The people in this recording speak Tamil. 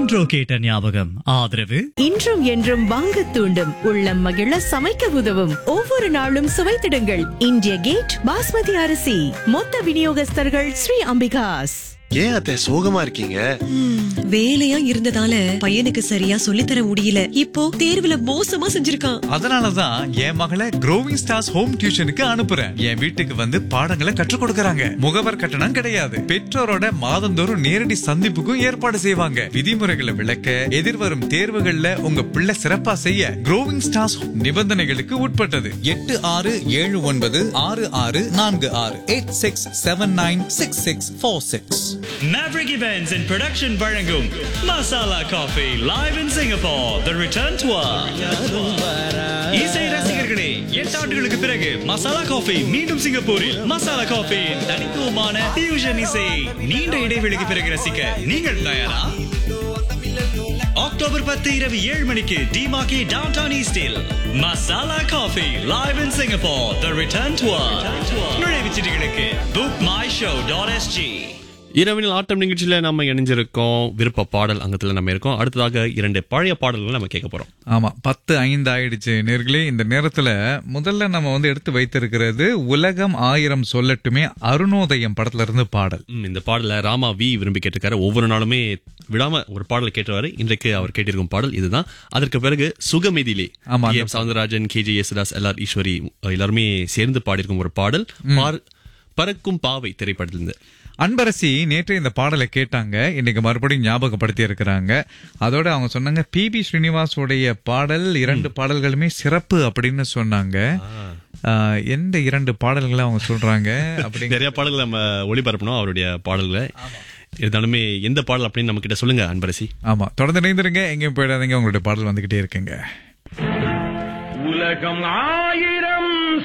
என்றோ கேட்ட ஞாபகம் ஆதரவு இன்றும் என்றும் வாங்க தூண்டும் உள்ளம் மகிழ சமைக்க உதவும் ஒவ்வொரு நாளும் சுவைத்திடுங்கள் இந்திய கேட் பாஸ்மதி அரிசி மொத்த விநியோகஸ்தர்கள் ஸ்ரீ அம்பிகாஸ் ஏன் அத்தை சோகமா இருக்கீங்க வேலையா இருந்ததால பையனுக்கு சரியா சொல்லித்தர முடியல இப்போ தேர்வுல மோசமா செஞ்சிருக்கான் அதனாலதான் என் மகளை க்ரோவிங் ஸ்டார்ஸ் ஹோம் டியூஷனுக்கு அனுப்புறேன் என் வீட்டுக்கு வந்து பாடங்களை கற்றுக் கொடுக்கறாங்க முகவர் கட்டணம் கிடையாது பெற்றோரோட மாதந்தோறும் நேரடி சந்திப்புக்கும் ஏற்பாடு செய்வாங்க விதிமுறைகளை விளக்க எதிர்வரும் தேர்வுகள்ல உங்க பிள்ளை சிறப்பா செய்ய க்ரோவிங் ஸ்டார்ஸ் நிபந்தனைகளுக்கு உட்பட்டது எட்டு ஆறு ஏழு ஒன்பது ஆறு ஆறு நான்கு ஆறு eight six seven nine six six four six Maverick Events and Production வழங்கும் masala coffee live in Singapore the return tour இசை ரசிகர்களே எட்டு ஆண்டுகளுக்கு பிறகு மசாலா காஃபி மீண்டும் சிங்கப்பூரில் மசாலா காஃபி தனித்துவமான fusion இசை நீண்ட இடைவெளிக்கு பிறகு ரசிக்க நீங்கள் தயாரா அக்டோபர் பத்து இரவு ஏழு மணிக்கு டிமாக்கி டவுன் டவுன் ஈஸ்டில் masala coffee live in Singapore the return tour நுழைவுச் சீட்டுகளுக்கு book my show dot SG இரவினில் ஆட்டம் நிகழ்ச்சியில நம்ம இணைஞ்சிருக்கோம் விருப்ப பாடல் அங்கத்துல நம்ம இருக்கோம் அடுத்ததாக இரண்டு பழைய பாடல்கள் நம்ம கேட்க போறோம் ஆமா பத்து ஐந்து ஆயிடுச்சு நேர்களே இந்த நேரத்துல முதல்ல நம்ம வந்து எடுத்து வைத்திருக்கிறது உலகம் ஆயிரம் சொல்லட்டுமே அருணோதயம் படத்துல இருந்து பாடல் ம், இந்த பாடல ராமா வி விரும்பி கேட்டிருக்காரு ஒவ்வொரு நாளுமே விடாம ஒரு பாடல் கேட்டுவாரு இன்றைக்கு அவர் கேட்டிருக்கும் பாடல் இதுதான் அதற்கு பிறகு சுகமெதிலே ஆமா, அந்த M Soundararajan K J Yesudas LR Eswari எல்லாருமே சேர்ந்து பாடியிருக்கும் ஒரு பாடல் பார்- பறக்கும் பாவை திரைப்படத்திலிருந்து அன்பரசி நேற்று இந்த பாடலை கேட்டாங்க இன்னைக்கு மறுபடியும் ஞாபகப்படுத்தி இருக்கிறாங்க அதோட அவங்க சொன்னாங்க பி பி ஸ்ரீனிவாசோடைய பாடல் இரண்டு பாடல்களுமே சிறப்பு அப்படின்னு சொன்னாங்க ஆஹ், எந்த இரண்டு பாடல்களை அவங்க சொல்றாங்க அப்படி நிறைய பாடல்கள் நம்ம ஒளிபரப்பணும் அவருடைய பாடல்களை இருந்தாலுமே எந்த பாடல் அப்படின்னு நம்ம கிட்ட சொல்லுங்க அன்பரசி ஆமா தொடர்ந்து இணைந்திருங்க எங்கேயும் போயிடாதீங்க உங்களுடைய பாடல் வந்துகிட்டே இருக்குங்க உலகம் ஆயிரம்